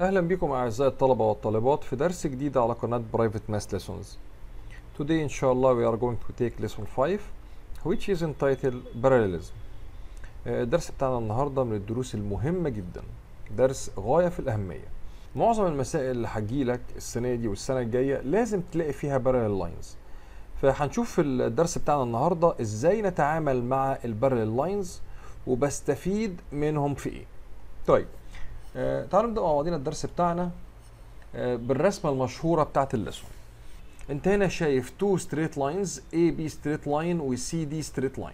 أهلا بكم أعزائي الطلبة والطالبات في درس جديد على قناة Private Math Lessons. Today إن شاء الله we are going to take lesson 5 which is entitled Parallelism. آه، الدرس بتاعنا النهاردة من الدروس المهمة جدا درس غاية في الأهمية. معظم المسائل اللي هتجيلك السنة دي والسنة الجاية لازم تلاقي فيها parallel lines. فهنشوف في الدرس بتاعنا النهاردة ازاي نتعامل مع البارلل لاينز وبستفيد منهم في ايه. طيب آه، تعالوا نبدا مع بعضينا الدرس بتاعنا آه، بالرسمه المشهوره بتاعت الليسون انت هنا شايف تو ستريت لاينز اي بي ستريت لاين وسي دي ستريت لاين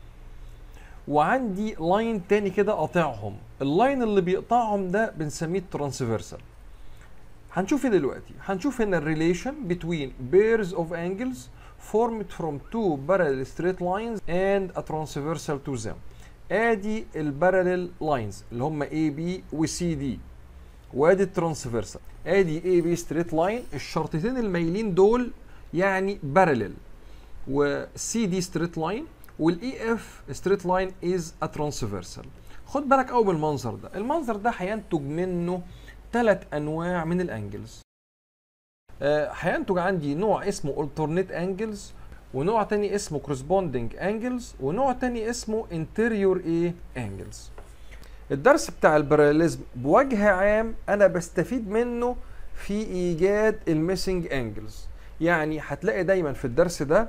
وعندي لاين تاني كده قاطعهم اللاين اللي بيقطعهم ده بنسميه ترانسفيرسال هنشوف ايه دلوقتي هنشوف هنا الريليشن between pairs of angles formed from two parallel straight lines and a transversal to them ادي الباراليل لاينز اللي هم اي بي وسي دي وادي الترانسفيرسال ادي اي بي ستريت لاين الشرطتين المايلين دول يعني باراليل وسي دي ستريت لاين والاي اف ستريت لاين از ا ترانسفيرسال خد بالك قوي من المنظر ده المنظر ده هينتج منه ثلاث انواع من الانجلز آه، هينتج عندي نوع اسمه alternate angles ونوع تاني اسمه corresponding angles ونوع تاني اسمه interior ايه angles الدرس بتاع الباراليزم بوجه عام انا بستفيد منه في ايجاد الميسنج انجلز يعني هتلاقي دايما في الدرس ده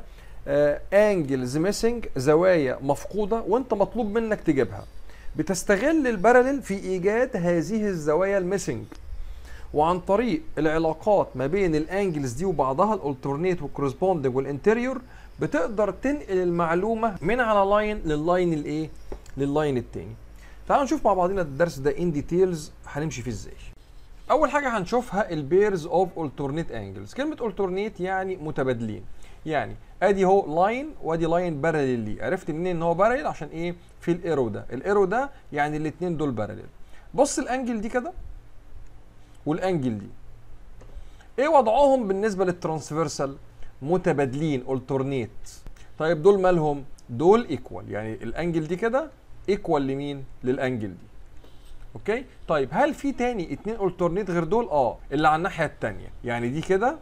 انجلز ميسنج زوايا مفقوده وانت مطلوب منك تجيبها بتستغل الباراليل في ايجاد هذه الزوايا الميسنج وعن طريق العلاقات ما بين الانجلز دي وبعضها الالترنيت والكورسبوندنج والانتريور بتقدر تنقل المعلومه من على لاين لللاين الايه لللاين التاني تعالوا نشوف مع بعضنا الدرس ده ان ديتيلز هنمشي فيه ازاي اول حاجه هنشوفها البيرز اوف alternate انجلز كلمه alternate يعني متبادلين يعني ادي هو لاين وادي لاين باراليل لي عرفت منين ان هو باراليل عشان ايه في الايرو ده الايرو ده يعني الاثنين دول باراليل بص الانجل دي كده والانجل دي ايه وضعهم بالنسبه للترانسفيرسال متبادلين alternate طيب دول مالهم دول ايكوال يعني الانجل دي كده ايكوال لمين للانجل دي اوكي طيب هل في تاني اتنين alternate غير دول اه اللي على الناحيه التانيه يعني دي كده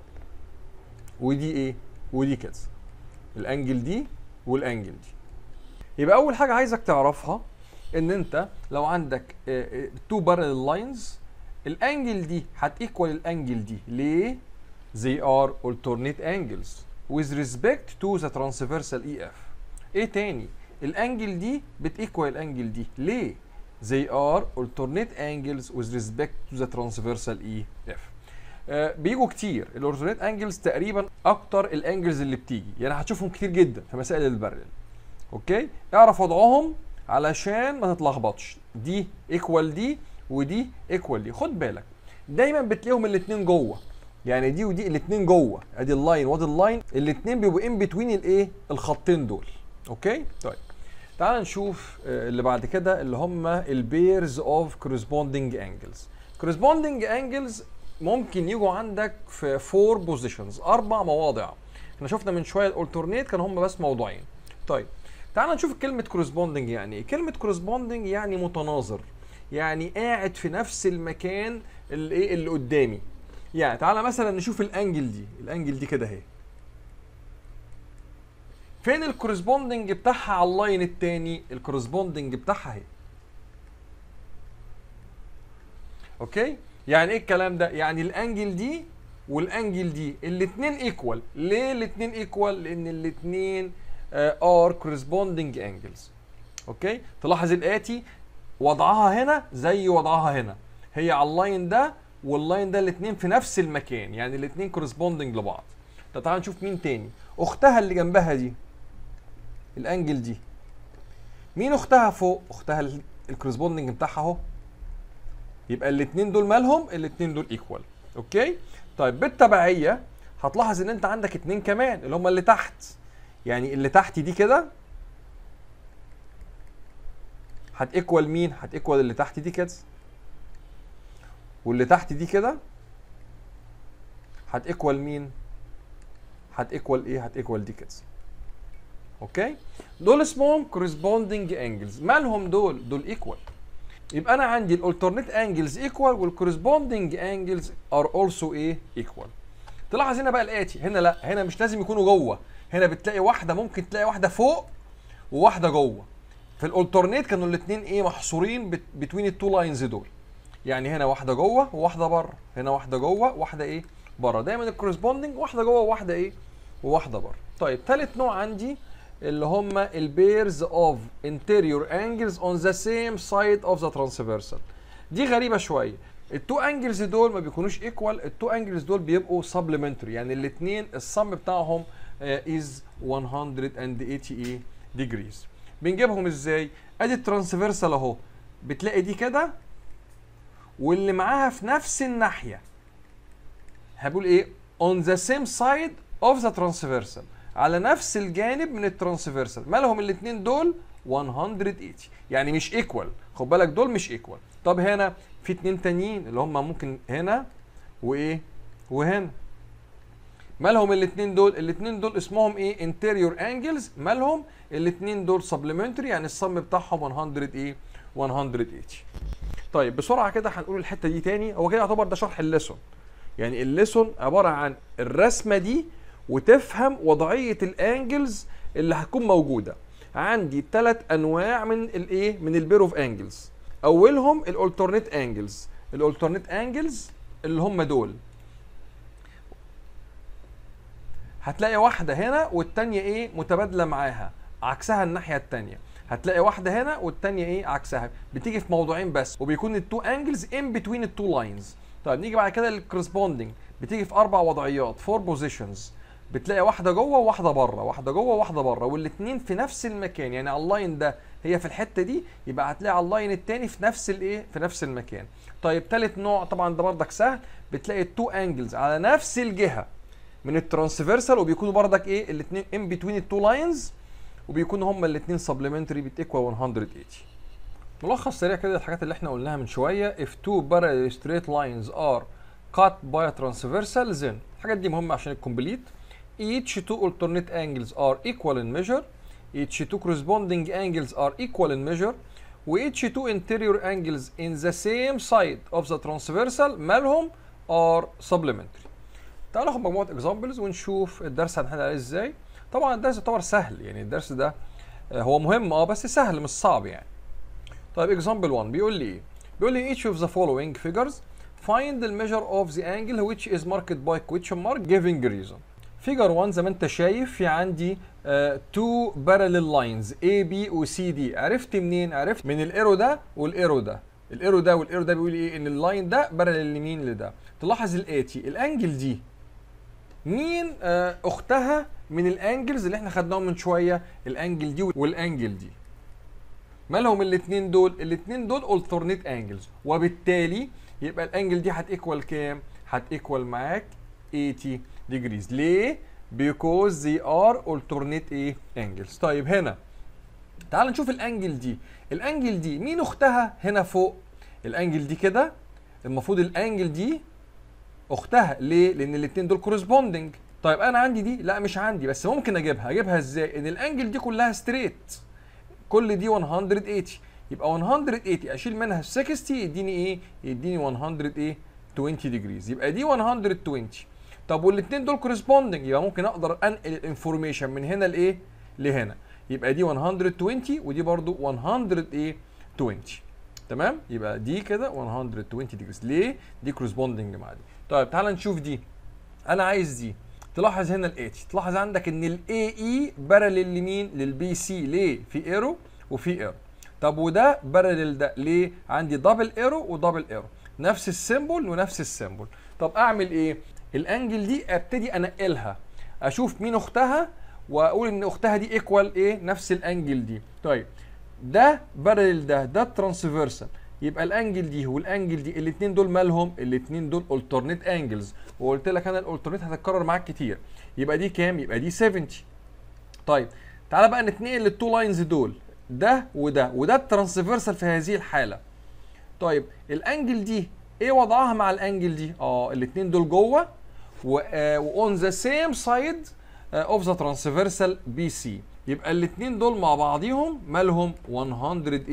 ودي ايه ودي كده الانجل دي والانجل دي يبقى اول حاجه عايزك تعرفها ان انت لو عندك تو بارل لاينز الانجل دي هتيكوال الانجل دي ليه they are alternate angles with respect to the transversal EF ايه تاني الانجل دي بتيكوال الانجل دي ليه they are alternate angles with respect to the transversal EF آه بيجوا كتير الاورتونيت انجلز تقريبا اكتر الانجلز اللي بتيجي يعني هتشوفهم كتير جدا في مسائل البرل اوكي اعرف وضعهم علشان ما تتلخبطش دي ايكوال دي ودي ايكوال دي خد بالك دايما بتلاقيهم الاثنين جوه يعني دي ودي الاثنين جوه ادي اللاين وادي اللاين الاثنين بيبقوا ان بتوين الايه الخطين دول اوكي طيب تعال نشوف آه، اللي بعد كده اللي هم البيرز اوف كورسبوندينج انجلز كورسبوندينج انجلز ممكن يجوا عندك في فور بوزيشنز اربع مواضع احنا شفنا من شويه الالترنيت كان هم بس موضوعين طيب تعال نشوف كلمه كورسبوندينج يعني ايه كلمه كورسبوندينج يعني متناظر يعني قاعد في نفس المكان اللي ايه اللي قدامي يعني تعالى مثلا نشوف الانجل دي الانجل دي كده اهي فين الكورسبوندنج بتاعها على اللاين التاني الكورسبوندنج بتاعها اهي اوكي يعني ايه الكلام ده يعني الانجل دي والانجل دي الاثنين ايكوال ليه الاثنين ايكوال لان الاثنين ار كورسبوندنج انجلز اوكي تلاحظ الاتي وضعها هنا زي وضعها هنا هي على اللاين ده واللاين ده الاثنين في نفس المكان يعني الاثنين كورسبوندنج لبعض طب تعال نشوف مين تاني اختها اللي جنبها دي الانجل دي مين اختها فوق اختها الكورسبوندنج بتاعها اهو يبقى الاثنين دول مالهم الاثنين دول ايكوال اوكي طيب بالتبعيه هتلاحظ ان انت عندك اتنين كمان اللي هم اللي تحت يعني اللي تحت دي كده هتيكوال مين هتيكوال اللي تحت دي كده واللي تحت دي كده هتيكوال مين هتيكوال ايه هتيكوال دي كده اوكي دول اسمهم corresponding angles مالهم دول دول ايكوال يبقى انا عندي الالترنيت انجلز ايكوال والكورسبوندنج انجلز ار اولسو ايه ايكوال تلاحظ هنا بقى الاتي هنا لا هنا مش لازم يكونوا جوه هنا بتلاقي واحده ممكن تلاقي واحده فوق وواحده جوه في الالترنيت كانوا الاثنين ايه محصورين بتوين التو لاينز دول يعني هنا واحده جوه وواحده بره هنا واحده جوه واحده ايه بره دايما الكورسبوندنج واحده جوه وواحده ايه وواحده بره طيب ثالث نوع عندي اللي هم البيرز اوف انتيريور انجلز اون ذا سيم سايد اوف ذا ترانسفيرسال دي غريبه شويه التو انجلز دول ما بيكونوش ايكوال التو انجلز دول بيبقوا سبلمنتري يعني الاثنين الصم بتاعهم از 180 ديجريز بنجيبهم ازاي ادي الترانسفيرسال اهو بتلاقي دي كده واللي معاها في نفس الناحيه هقول ايه on the same side of the transversal على نفس الجانب من الترانسفيرسال مالهم الاثنين دول 180 يعني مش ايكوال خد بالك دول مش ايكوال طب هنا في اتنين تانيين اللي هم ممكن هنا وايه وهنا مالهم الاثنين دول الاثنين دول اسمهم ايه انتيريور انجلز مالهم الاثنين دول سبلمنتري يعني الصم بتاعهم 100 ايه 180 طيب بسرعه كده هنقول الحته دي تاني هو كده يعتبر ده شرح الليسون يعني الليسون عباره عن الرسمه دي وتفهم وضعيه الانجلز اللي هتكون موجوده عندي ثلاث انواع من الايه من البير اوف انجلز اولهم الالترنيت انجلز الالترنيت انجلز اللي هم دول هتلاقي واحده هنا والتانيه ايه متبادله معاها عكسها الناحيه التانيه هتلاقي واحده هنا والتانيه ايه عكسها بتيجي في موضوعين بس وبيكون التو انجلز ان بتوين التو لاينز طيب نيجي بعد كده للكورسبوندنج بتيجي في اربع وضعيات فور بوزيشنز بتلاقي واحده جوه وواحده بره واحده جوه وواحده بره والاثنين في نفس المكان يعني على اللاين ده هي في الحته دي يبقى هتلاقي على اللاين الثاني في نفس الايه في نفس المكان طيب ثالث نوع طبعا ده بردك سهل بتلاقي التو انجلز على نفس الجهه من الترانسفيرسال وبيكونوا بردك ايه الاثنين ان بتوين التو لاينز وبيكونوا هما الاثنين سبلمنتري بتيكوال 180 ملخص سريع كده الحاجات اللي احنا قلناها من شويه if two parallel straight lines are cut by a transversal then الحاجات دي مهمه عشان الكومبليت each two alternate angles are equal in measure each two corresponding angles are equal in measure و each two interior angles in the same side of the transversal مالهم are supplementary تعالوا ناخد مجموعه examples ونشوف الدرس هنحل عليه ازاي طبعا الدرس يعتبر سهل يعني الدرس ده هو مهم اه بس سهل مش صعب يعني طيب example 1 بيقول لي ايه بيقول لي each of the following figures find the measure of the angle which is marked by question mark giving reason فيجر 1 زي ما انت شايف في عندي تو بارلل لاينز A B و C D عرفت منين؟ عرفت من الايرو ده والايرو ده الايرو ده والايرو ده بيقول ايه؟ ان اللاين ده بارلل لمين لده تلاحظ الاتي الانجل دي مين آه اختها من الانجلز اللي احنا خدناهم من شويه الانجل دي والانجل دي مالهم الاثنين دول الاثنين دول alternate انجلز وبالتالي يبقى الانجل دي هتيكوال كام هتيكوال معاك 80 degrees ليه because they are alternate ايه angles طيب هنا تعال نشوف الانجل دي الانجل دي مين اختها هنا فوق الانجل دي كده المفروض الانجل دي اختها ليه لان الاثنين دول كورسبوندنج طيب انا عندي دي لا مش عندي بس ممكن اجيبها اجيبها ازاي ان الانجل دي كلها ستريت كل دي 180 يبقى 180 اشيل منها 60 يديني ايه يديني 100 ايه 20 ديجريز يبقى دي 120 طب والاثنين دول كورسبوندنج يبقى ممكن اقدر انقل الانفورميشن من هنا لايه لهنا يبقى دي 120 ودي برضو 100 ايه 20 تمام يبقى دي كده 120 ديجريز ليه دي كورسبوندنج مع دي طيب تعال نشوف دي انا عايز دي تلاحظ هنا الاتي تلاحظ عندك ان الاي اي بارلل لمين للبي سي ليه في ايرو وفي ايرو طب وده بارلل ده ليه عندي دبل ايرو ودبل ايرو نفس السيمبل ونفس السيمبل طب اعمل ايه الانجل دي ابتدي انقلها اشوف مين اختها واقول ان اختها دي ايكوال ايه نفس الانجل دي طيب ده بارلل ده ده ترانسفيرسال يبقى الانجل دي والانجل دي الاثنين دول مالهم الاثنين دول الترنيت انجلز وقلت لك انا الالترنيت هتتكرر معاك كتير يبقى دي كام يبقى دي 70 طيب تعالى بقى نتنقل للتو لاينز دول ده وده وده الترانسفيرسال في هذه الحاله طيب الانجل دي ايه وضعها مع الانجل دي اه الاثنين دول جوه واون ذا سيم سايد اوف ذا ترانسفيرسال بي سي يبقى الاثنين دول مع بعضيهم مالهم 100 ايه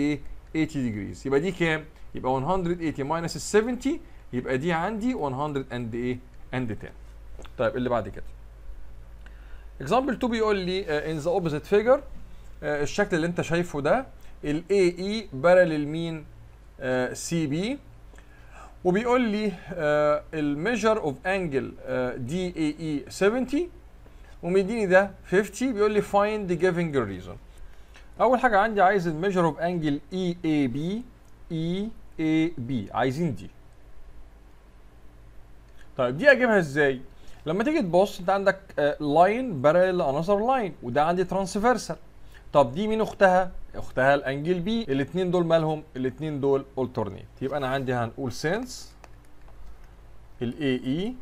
180 degrees يبقى دي كام يبقى 180 minus ال 70 يبقى دي عندي 100 and ايه and 10 طيب اللي بعد كده example 2 بيقول لي uh, in the opposite figure uh, الشكل اللي انت شايفه ده ال AE parallel مين uh, CB وبيقول لي الميجر اوف انجل دي اي اي 70 ومديني ده 50 بيقول لي find the given reason اول حاجه عندي عايز الميجر اوف انجل اي اي بي اي اي بي عايزين دي طيب دي اجيبها ازاي لما تيجي تبص انت عندك لاين بارل انذر لاين وده عندي ترانسفيرسال طب دي مين اختها اختها الانجل بي الاثنين دول مالهم الاثنين دول alternate يبقى انا عندي هنقول سينس الاي اي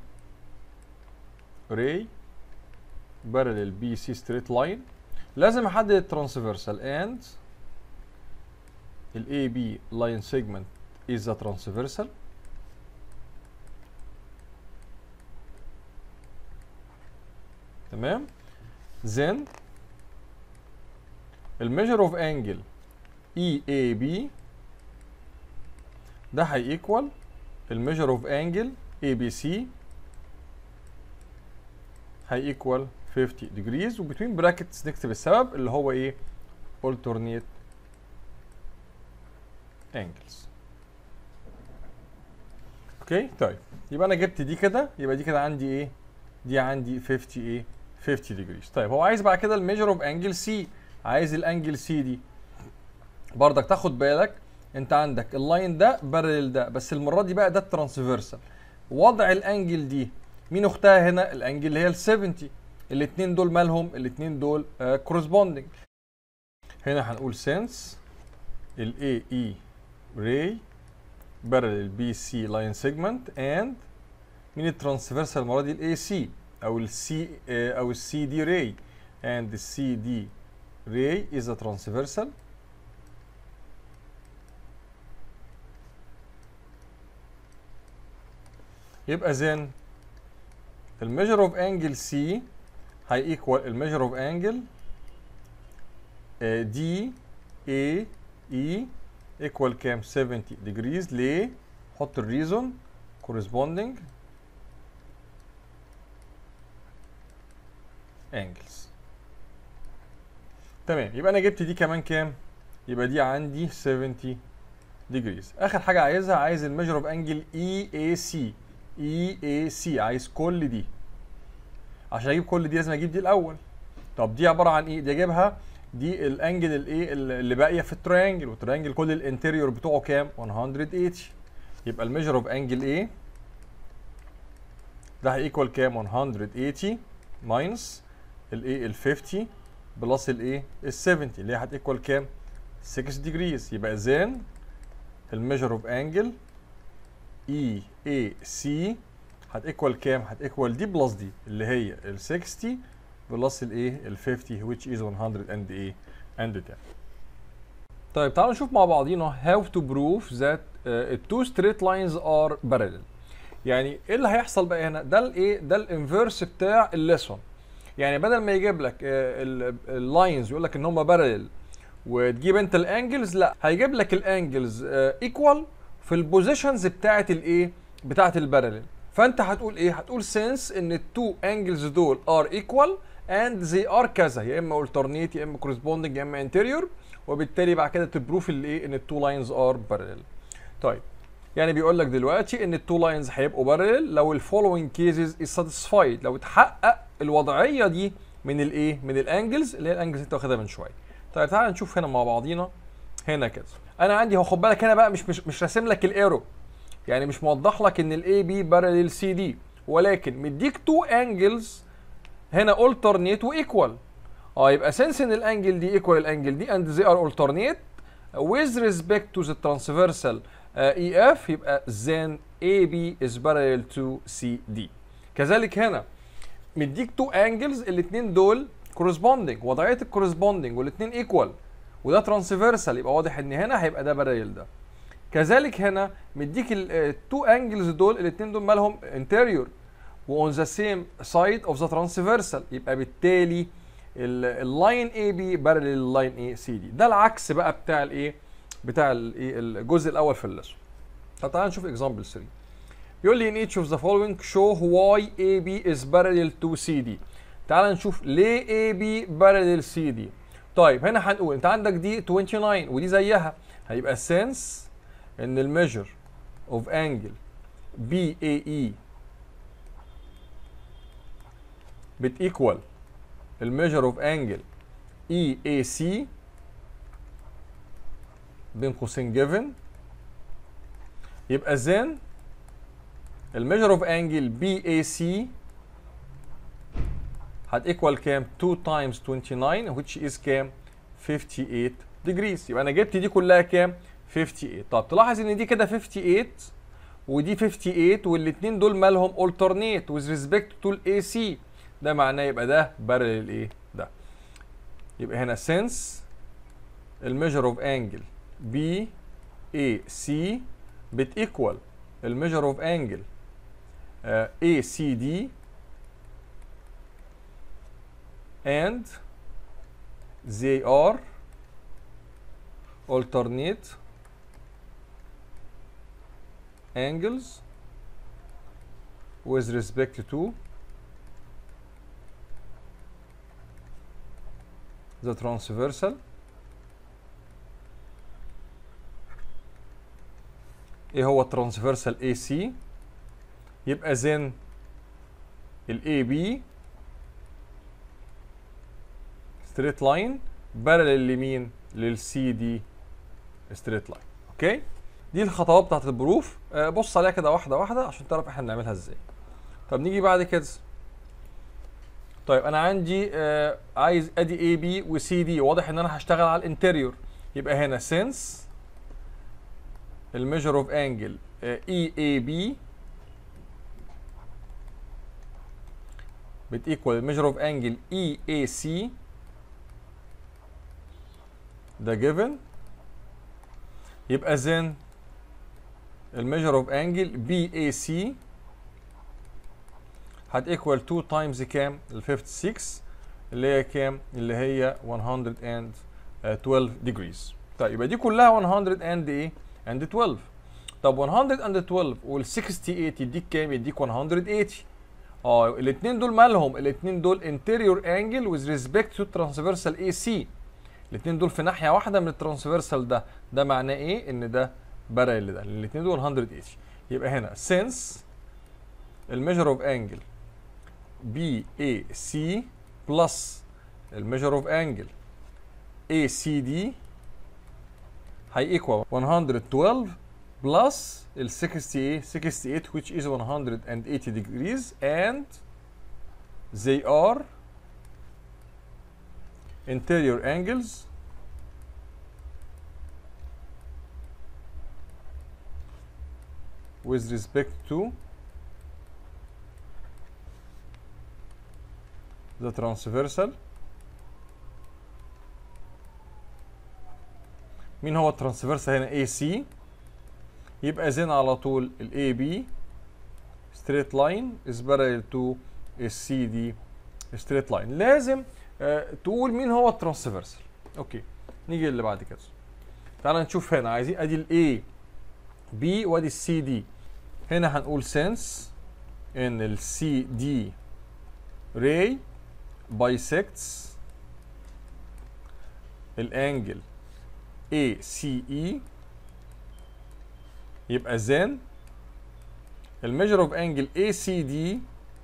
ري بارل بي سي ستريت لاين لازم احدد الترانسفيرسال اند الاي بي لاين سيجمنت از ترانسفيرسال تمام then الميجر اوف انجل اي اي بي ده هيكوال الميجر اوف انجل اي بي سي هيكوال 50 degrees وبتوين براكتس نكتب السبب اللي هو ايه alternate angles اوكي طيب يبقى انا جبت دي كده يبقى دي كده عندي ايه دي عندي 50 ايه 50 degrees طيب هو عايز بعد كده الميجر اوف انجل سي عايز الانجل سي دي برضك تاخد بالك انت عندك اللاين ده بارل ده بس المره دي بقى ده الترانسفيرسال وضع الانجل دي مين اختها هنا الانجل اللي هي ال 70 الاثنين دول مالهم الاثنين دول كورسبوندنج هنا هنقول سينس الاي اي راي بارل بي سي لاين سيجمنت اند مين الترانسفيرسال المره دي الاي سي او السي او السي دي راي and the CD ray is a transversal يبقى then الميجر اوف انجل سي هي equal الميجر اوف انجل دي اي اي equal كام 70 degrees ليه حط الريزون corresponding angles تمام يبقى انا جبت دي كمان كام يبقى دي عندي 70 degrees اخر حاجه عايزها عايز الميجر اوف انجل اي اي سي اي اي سي عايز كل دي عشان اجيب كل دي لازم اجيب دي الاول طب دي عباره عن ايه دي اجيبها دي الانجل الايه اللي باقيه في التريانجل والتريانجل كل الانتيريور بتوعه كام 180 يبقى الميجر اوف انجل ايه ده هيكوال كام 180 ماينس الايه ال 50 بلس الايه ال 70 اللي هي هتيكوال كام 6 degrees يبقى زين الميجر اوف انجل اي اي سي هتيكوال كام هتيكوال دي بلس دي اللي هي ال 60 بلس الايه ال 50 which is 100 and ايه and 10 طيب تعالوا نشوف مع بعضينا how to prove that uh, two straight lines are parallel يعني ايه اللي هيحصل بقى هنا ده الايه ده الانفيرس بتاع الليسون يعني بدل ما يجيب لك اللاينز يقول لك ان هم بارلل وتجيب انت الانجلز لا هيجيب لك الانجلز ايكوال في البوزيشنز بتاعه الايه بتاعه البارلل فانت هتقول ايه هتقول سينس ان التو انجلز دول ار ايكوال اند زي ار كذا يا اما alternate يا اما corresponding يا اما anterior وبالتالي بعد كده تبروف الايه ان التو لاينز ار بارلل طيب يعني بيقول لك دلوقتي ان التو لاينز هيبقوا بارلل لو الفولوينج كيسز از ساتيسفايد لو اتحقق الوضعيه دي من الايه من الانجلز اللي هي الانجلز انت واخدها من شويه طيب تعالى نشوف هنا مع بعضينا هنا كده انا عندي هو خد بالك هنا بقى مش مش, مش راسم لك الايرو يعني مش موضح لك ان الاي بي بارلل سي دي ولكن مديك تو انجلز هنا alternate وايكوال اه يبقى سنس ان الانجل دي ايكوال الانجل دي and they are alternate with respect to the transversal اي اف يبقى then AB is parallel to CD كذلك هنا مديك تو انجلز الاثنين دول corresponding وضعيه الكورسبوندنج والاثنين ايكوال وده ترانسفيرسال يبقى واضح ان هنا هيبقى ده باراليل ده كذلك هنا مديك التو انجلز دول الاثنين دول مالهم انتيريور وون ذا سيم سايد اوف ذا ترانسفيرسال يبقى بالتالي اللاين اي بي باراليل اللاين اي سي دي ده العكس بقى بتاع الايه بتاع الايه الجزء الاول في الليسون طب تعالى نشوف اكزامبل 3 بيقول لي in each of the following show why AB is parallel to CD تعال نشوف ليه AB parallel CD طيب هنا هنقول انت عندك دي 29 ودي زيها هيبقى since ان الميجر of angle BAE بتيكوال الميجر اوف انجل اي اي سي بين قوسين جيفن يبقى زين الميجر اوف انجل بي اي سي هتيكوال كام 2 times 29 which is كام 58 degrees يبقى انا جبت دي كلها كام 58 طب تلاحظ ان دي كده 58 ودي 58 والاثنين دول مالهم alternate with respect to ال AC ده معناه يبقى ده بارل ايه ده يبقى هنا since الميجر اوف انجل بي اي سي بتيكوال الميجر اوف انجل اي سي دي and they are alternate angles with respect to the transversal ايه هو الترانسفيرسال اي سي يبقى زين الاي بي ستريت لاين بارلل لمين للسي دي ستريت لاين اوكي دي الخطوات بتاعت البروف آه بص عليها كده واحده واحده عشان تعرف احنا بنعملها ازاي طب نيجي بعد كده طيب انا عندي آه عايز ادي اي بي وسي دي واضح ان انا هشتغل على الانتريور يبقى هنا سنس الميجر اوف انجل اي اي بي بتيكوال الميجر اوف انجل اي اي سي ده جيفن يبقى زين الميجر اوف انجل بي اي سي هتيكوال 2 تايمز كام ال 56 اللي هي كام اللي هي 112 degrees طيب يبقى دي كلها 100 اند ايه اند 12 طب 112 وال 68 يديك كام يديك 180 اه الاثنين دول مالهم الاثنين دول انتيريور انجل with respect to transversal AC الاثنين دول في ناحيه واحده من الترانسفيرسال ده ده معناه ايه ان ده بارل ده الاثنين دول 180 يبقى هنا since الميجر اوف انجل بي اي سي بلس الميجر اوف انجل اي سي دي هيكوال 112 بلس ال 68 68 which is 180 degrees and they are interior angles with respect to the transversal مين هو الترانسفيرسال هنا اي سي يبقى زين على طول الاي بي ستريت لاين از parallel تو السي دي ستريت لاين لازم آه تقول مين هو الترانسفيرسال اوكي نيجي اللي بعد كده تعال نشوف هنا عايزين ادي الاي بي وادي السي دي هنا هنقول سنس ان السي دي ray bisects الانجل ACE يبقى then الميجر اوف انجل ACD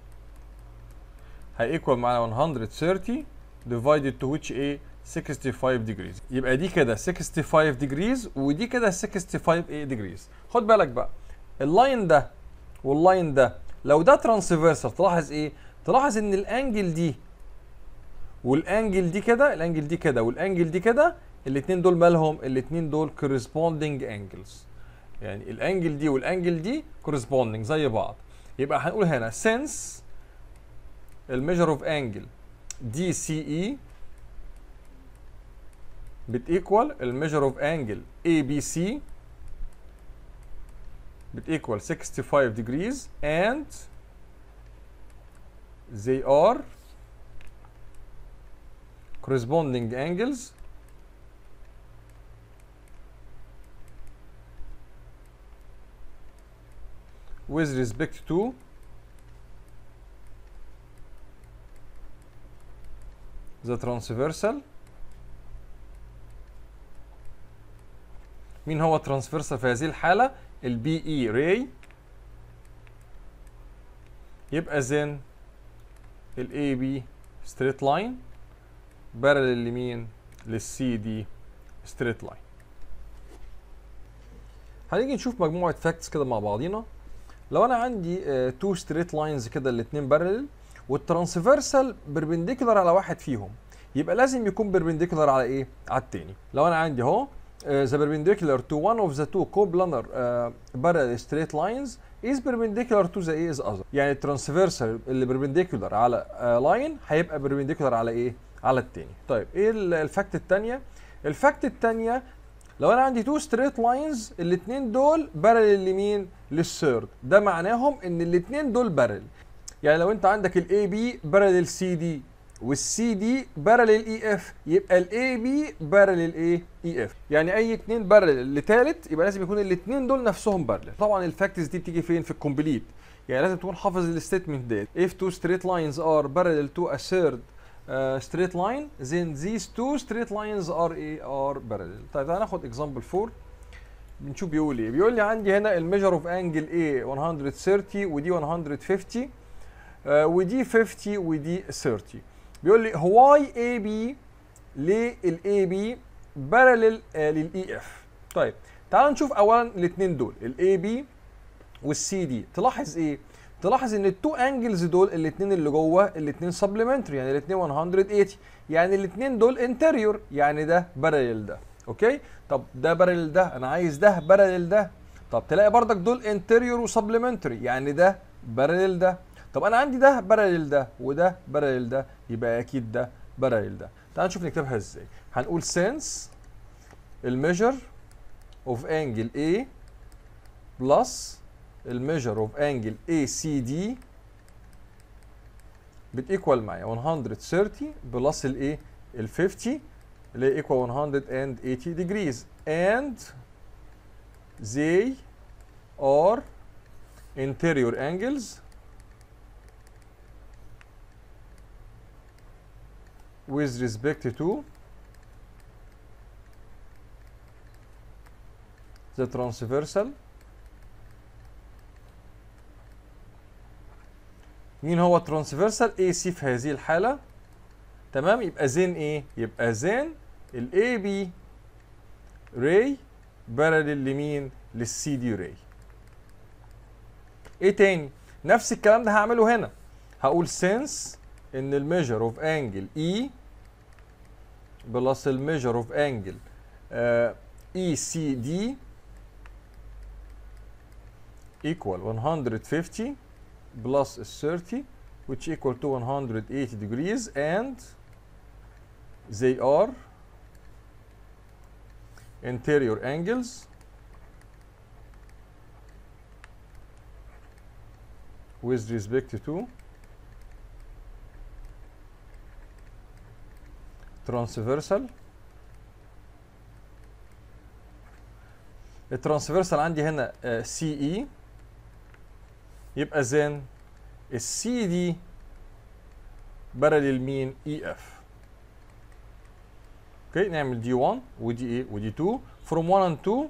هيكوال معانا 130 divided to which A 65 degrees يبقى دي كده 65 degrees ودي كده 65 A degrees خد بالك بقى اللاين ده واللاين ده لو ده ترانسفيرسال تلاحظ ايه تلاحظ ان الانجل دي والانجل دي كده الانجل دي كده والانجل دي كده الاثنين دول مالهم الاثنين دول corresponding angles يعني الانجل دي والانجل دي corresponding زي بعض يبقى هنقول هنا since الميجر اوف انجل دي سي اي بتيكوال الميجر اوف انجل اي بي سي بتيكوال 65 degrees and they are corresponding angles with respect to the transversal مين هو الترانسفيرسال في هذه الحالة البي اي راي يبقى زين الاي بي ستريت لاين بارل لمين للسي دي ستريت لاين هنيجي نشوف مجموعة فاكتس كده مع بعضينا لو انا عندي تو ستريت لاينز كده الاتنين بارل والترانسفيرسال بربنديكولار على واحد فيهم يبقى لازم يكون بربنديكولار على ايه؟ على التاني لو انا عندي اهو uh, the perpendicular to one of the two coplanar uh, parallel straight lines is perpendicular to the a is other يعني الترانسفيرسال اللي perpendicular على لاين uh, هيبقى perpendicular على ايه؟ على التاني طيب ايه الفاكت التانية؟ الفاكت التانية لو انا عندي تو ستريت لاينز الاثنين دول بارل لمين؟ للثيرد ده معناهم ان الاثنين دول بارل يعني لو انت عندك الاي بي بارل السي دي والسي دي بارل الاي اف يبقى الاي بي بارل الايه اي اف يعني اي اتنين بارل لتالت يبقى لازم يكون الاتنين دول نفسهم بارل طبعا الفاكتس دي بتيجي فين في الكومبليت يعني لازم تكون حافظ الستيتمنت ديت if two straight lines are parallel to a third uh, straight line then these two straight lines are a are parallel طيب تعالى ناخد example 4 بنشوف بيقول ايه بيقول لي عندي هنا الميجر اوف انجل A 130 ودي 150 uh, ودي 50 ودي 30 بيقول لي واي اي بي للاي بي بارلل للاي اف طيب تعال نشوف اولا الاثنين دول الاي بي والسي دي تلاحظ ايه تلاحظ ان التو انجلز دول الاثنين اللي جوه الاثنين سبلمنتري يعني الاثنين 180 يعني الاثنين دول انتريور يعني ده بارلل ده اوكي طب ده بارلل ده انا عايز ده بارلل ده طب تلاقي بردك دول انتريور وسبلمنتري يعني ده بارلل ده طب انا عندي ده بارلل ده وده بارلل ده يبقى اكيد ده بارلل ده تعال نشوف نكتبها ازاي هنقول since الميجر اوف انجل A بلس الميجر اوف انجل ACD بتيكوال معايا 130 بلس الايه ال 50 اللي هي equal 180 degrees and they are interior angles with respect to the transversal مين هو الترانسفيرسال اي سي في هذه الحاله تمام يبقى زين ايه يبقى زين الاي بي راي بارلل لمين للسي دي راي ايه تاني نفس الكلام ده هعمله هنا هقول since ان الميجر اوف انجل اي بلس الميجر اوف انجل اي سي دي equal 150 plus 30 which equal to 180 degrees and they are interior angles with respect to transversal الترانسفيرسال عندي هنا سي اي يبقى زين السي دي بارلل مين اي اف اوكي نعمل دي 1 ودي ايه ودي 2 فروم 1 and 2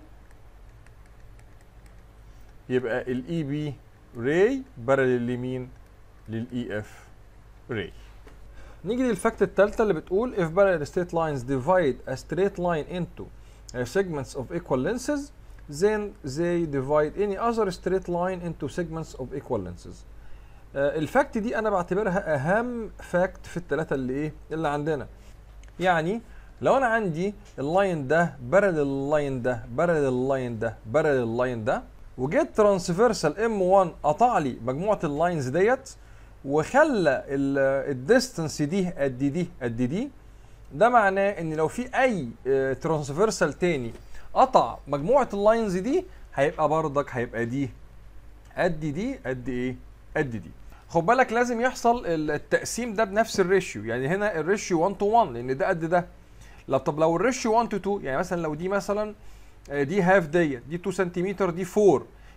يبقى الاي بي راي بارلل لمين للاي اف راي نيجي للفاكت الثالثه اللي بتقول if parallel straight lines divide a straight line into uh, segments of equal lenses then they divide any other straight line into segments of equal lenses. Uh, الفاكت دي انا بعتبرها اهم فاكت في الثلاثه اللي ايه اللي عندنا. يعني لو انا عندي اللاين ده بارل اللاين ده بارل اللاين ده بارل اللاين ده وجيت ترانسفيرسال ام 1 قطع لي مجموعه اللاينز ديت وخلى الديستنس دي قد دي قد دي ده معناه ان لو في اي ترانسفيرسال تاني قطع مجموعه اللاينز دي هيبقى بردك هيبقى دي قد دي قد ايه قد دي خد بالك لازم يحصل التقسيم ده بنفس الريشيو يعني هنا الريشيو 1 تو 1 لان ده قد ده لو طب لو الريشيو 1 تو 2 يعني مثلا لو دي مثلا دي هاف ديت دي 2 سنتيمتر دي 4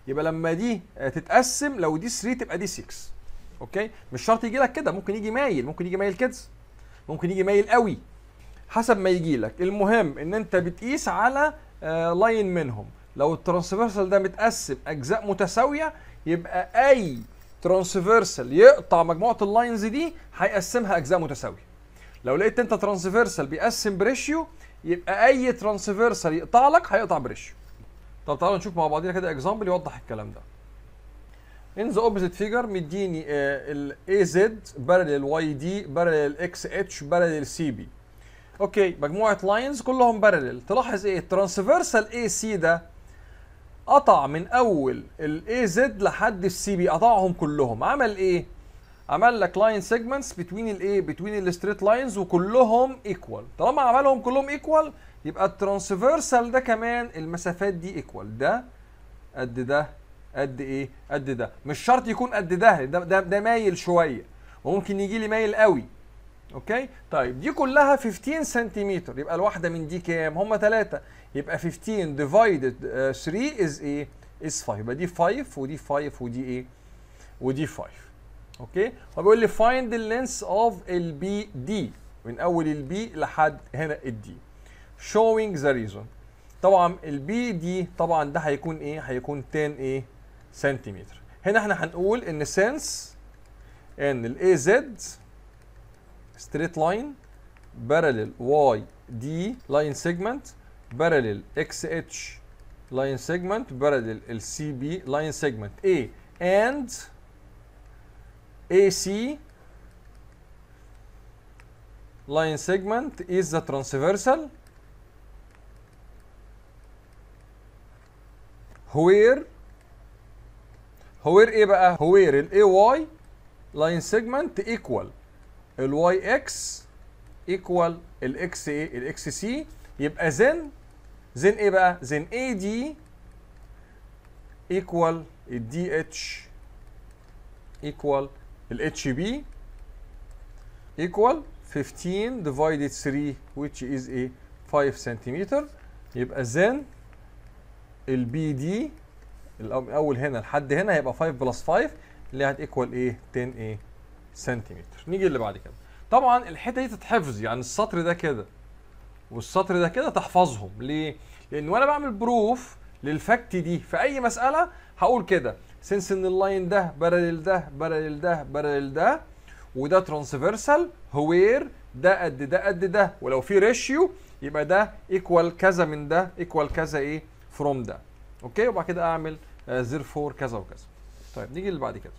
يبقى لما دي آه، تتقسم لو دي 3 تبقى دي 6 اوكي مش شرط يجي لك كده ممكن يجي مايل ممكن يجي مايل كده ممكن يجي مايل قوي حسب ما يجي لك المهم ان انت بتقيس على آه، لاين منهم لو الترانسفيرسال ده متقسم اجزاء متساويه يبقى اي ترانسفيرسال يقطع مجموعه اللاينز دي هيقسمها اجزاء متساويه لو لقيت انت ترانسفيرسال بيقسم بريشيو يبقى اي ترانسفيرسال يقطع لك هيقطع بريشيو طب تعالوا نشوف مع بعضينا كده اكزامبل يوضح الكلام ده in the opposite figure مديني ال AZ parallel YD parallel XH parallel CB اوكي مجموعه لاينز كلهم بارلل تلاحظ ايه الترانسفيرسال اي سي ده قطع من اول الاي زد لحد السي بي قطعهم كلهم عمل ايه عمل لك لاين سيجمنتس بتوين الايه بتوين الستريت لاينز وكلهم ايكوال طالما عملهم كلهم ايكوال يبقى الترانسفيرسال ده كمان المسافات دي ايكوال ده قد ده قد ايه قد ده مش شرط يكون قد ده ده, ده, ده مايل شويه وممكن يجي لي مايل قوي اوكي طيب دي كلها 15 سنتيمتر يبقى الواحده من دي كام هم ثلاثه يبقى 15 ديفايدد 3 از ايه از 5 يبقى دي 5 ودي 5 ودي ايه ودي 5 اوكي هو بيقول لي find the length of البي دي من اول البي لحد هنا الدي showing the reason طبعا البي دي طبعا ده هيكون ايه هيكون 10 ايه سنتيمتر هنا احنا هنقول ان since ان الاي زد straight line parallel y d line segment parallel xh line segment parallel lcb line segment a and ac line segment is the transversal where where ايه بقى where ال AY line segment equal الواي اكس ايكوال الاكس ايه الاكس سي يبقى زن زن ايه بقى زن اي دي ايكوال الدي اتش ايكوال الاتش بي ايكوال 15 divided 3 which is a 5 سنتيمتر يبقى زن البي دي الاول هنا لحد هنا هيبقى 5 بلس 5 اللي هتيكوال ايه 10 ايه سنتيمتر نيجي اللي بعد كده طبعا الحته دي تتحفظ يعني السطر ده كده والسطر ده كده تحفظهم ليه لان وانا بعمل بروف للفاكت دي في اي مساله هقول كده سنس ان اللاين ده بارلل ده بارلل ده بارلل ده وده ترانسفيرسال هوير ده قد ده قد ده ولو في ريشيو يبقى ده ايكوال كذا من ده ايكوال كذا ايه فروم ده اوكي وبعد كده اعمل زير فور كذا وكذا طيب نيجي اللي بعد كده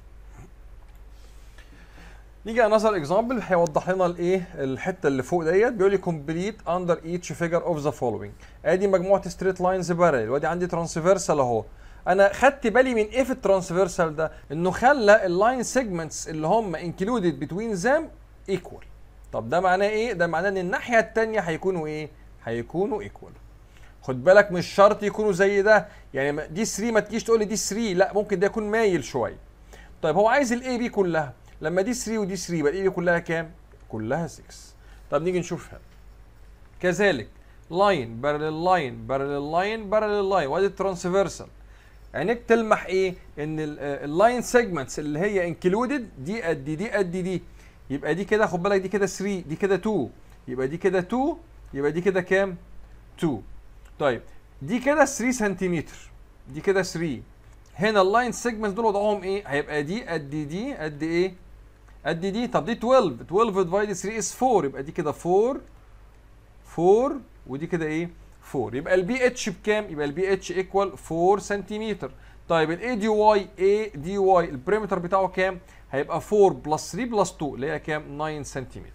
نيجي انذر اكزامبل هيوضح لنا الايه الحته اللي فوق ديت بيقول لي كومبليت اندر ايتش فيجر اوف ذا فولوينج ادي مجموعه ستريت لاينز بارل وادي عندي ترانسفيرسال اهو انا خدت بالي من ايه في الترانسفيرسال ده انه خلى اللاين سيجمنتس اللي هم انكلودد بتوين ذام ايكوال طب ده معناه ايه ده معناه ان الناحيه الثانيه هيكونوا ايه هيكونوا ايكوال خد بالك مش شرط يكونوا زي ده يعني دي 3 ما تجيش تقول لي دي 3 لا ممكن ده يكون مايل شويه طيب هو عايز الاي بي كلها لما دي 3 ودي 3 يبقى الاي بي كلها كام كلها 6 طب نيجي نشوفها كذلك لاين بارلل لاين بارلل لاين بارلل لاين وادي الترانسفيرسال عينيك تلمح ايه ان اللاين سيجمنتس اللي هي انكلودد دي قد دي دي قد دي يبقى دي كده خد بالك دي كده 3 دي كده 2 يبقى دي كده 2 يبقى دي كده كام 2 طيب دي كده 3 سنتيمتر دي كده 3 هنا اللاين سيجمنتس دول وضعهم ايه هيبقى دي قد دي قد ايه قد دي طب دي 12 12 ديفايد 3 از 4 يبقى دي كده 4 4 ودي كده ايه 4 يبقى البي اتش بكام يبقى البي اتش ايكوال 4 سنتيمتر طيب الاي دي واي اي دي واي البريمتر بتاعه كام هيبقى 4 بلس 3 بلس 2 اللي هي كام 9 سنتيمتر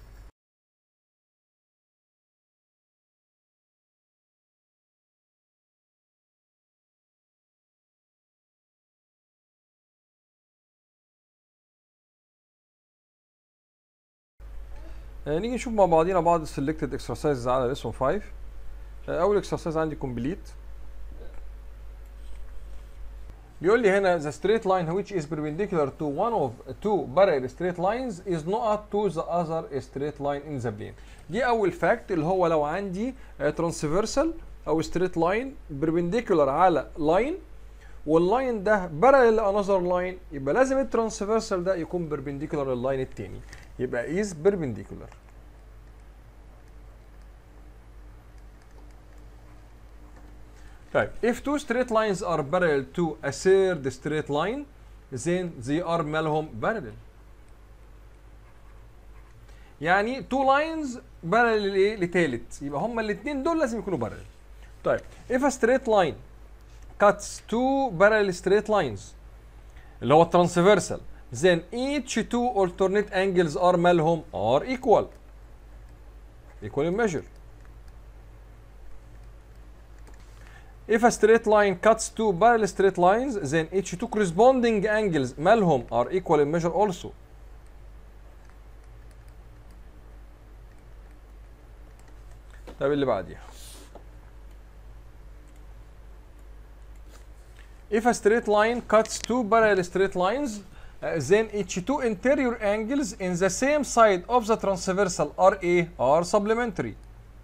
آه، نيجي نشوف مع بعضينا بعض السلكتد اكسرسايزز على ليسون 5 آه، اول اكسرسايز عندي كومبليت بيقول لي هنا the straight line which is perpendicular to one of two parallel straight lines is not to the other straight line in the plane دي اول فاكت اللي هو لو عندي ترانسفيرسال او straight line perpendicular على line واللاين ده بارل لانذر لاين يبقى لازم الترانسفيرسال ده يكون بيربنديكولار لللاين التاني يبقى is perpendicular طيب if two straight lines are parallel to a third straight line then they are مالهم parallel يعني two lines parallel لايه لتالت يبقى هما الاثنين دول لازم يكونوا parallel طيب if a straight line cuts two parallel straight lines اللي هو transversal then each two alternate angles are مالهم are equal equal in measure If a straight line cuts two parallel straight lines, then each two corresponding angles مالهم are equal in measure also. طب اللي بعديها. If a straight line cuts two parallel straight lines, uh, then each two interior angles in the same side of the transversal RA are supplementary.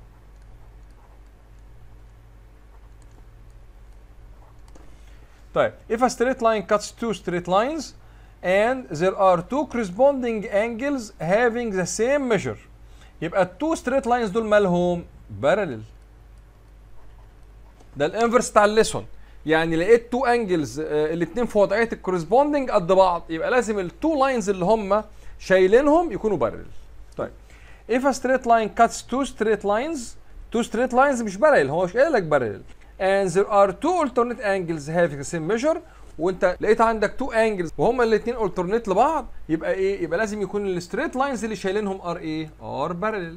طيب if a straight line cuts two straight lines and there are two corresponding angles having the same measure يبقى التو straight lines دول مالهم parallel ده الانفرس بتاع الليسون يعني لقيت تو انجلز الاثنين في وضعيه الكورسبوندنج قد بعض يبقى لازم التو لاينز اللي هم شايلينهم يكونوا بارل طيب if a straight line cuts two straight lines two straight lines مش بارل هو مش قايل لك بارل and there are two alternate angles having the same measure وانت لقيت عندك تو انجلز وهما الاثنين alternate لبعض يبقى ايه يبقى لازم يكون الستريت لاينز اللي شايلينهم ار ايه ار بارل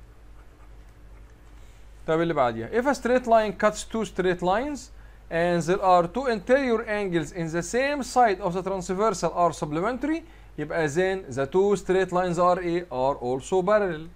طب اللي بعديها if a straight line cuts two straight lines and there are two interior angles in the same side of the transversal are supplementary يبقى then the two straight lines are ايه are also parallel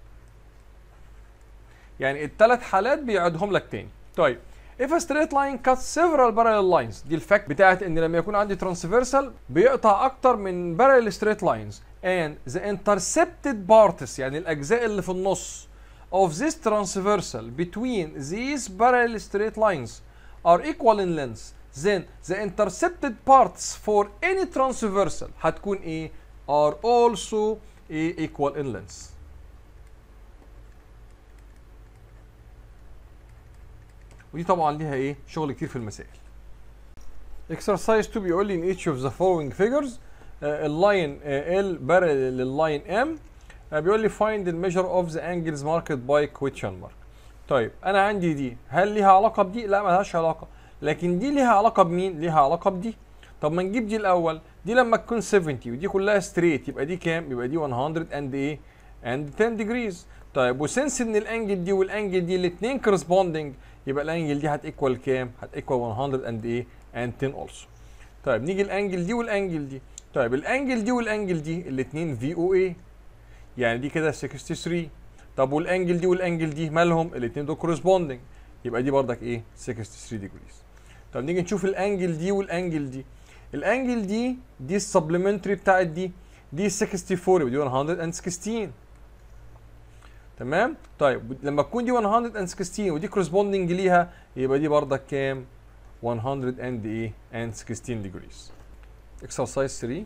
يعني الثلاث حالات بيعدهم لك تاني طيب if a straight line cuts several parallel lines دي الفاكت بتاعت ان لما يكون عندي transversal بيقطع اكتر من parallel straight lines and the intercepted parts يعني الاجزاء اللي في النص of this transversal between these parallel straight lines are equal in length then the intercepted parts for any transversal هتكون ايه are also ايه equal in length ودي طبعا ليها ايه شغل كتير في المسائل exercise 2 بيقول لي in each of the following figures اللاين L parallel لللاين M بيقول لي find the measure of the angles marked by question mark طيب انا عندي دي هل ليها علاقه بدي لا ملهاش علاقه لكن دي ليها علاقه بمين ليها علاقه بدي طب ما نجيب دي الاول دي لما تكون 70 ودي كلها ستريت يبقى دي كام يبقى دي 100 اند ايه اند 10 ديجريز طيب وسنس ان الانجل دي والانجل دي الاثنين كورسبوندنج يبقى الانجل دي هتيكوال كام هتيكوال 100 اند ايه اند 10 اولسو طيب نيجي الانجل دي والانجل دي طيب الانجل دي والانجل دي الاثنين في او اي يعني دي كده 63 طب والانجل دي والانجل دي مالهم الاثنين دول كورسبوندنج يبقى دي بردك ايه 63 ديجريز طب نيجي نشوف الانجل دي والانجل دي الانجل دي دي السبلمنتري بتاعت دي دي 64 يبقى دي 116 تمام طيب لما تكون دي 116 ودي كورسبوندنج ليها يبقى دي بردك كام 100 اند ايه اند 16 ديجريز exercise 3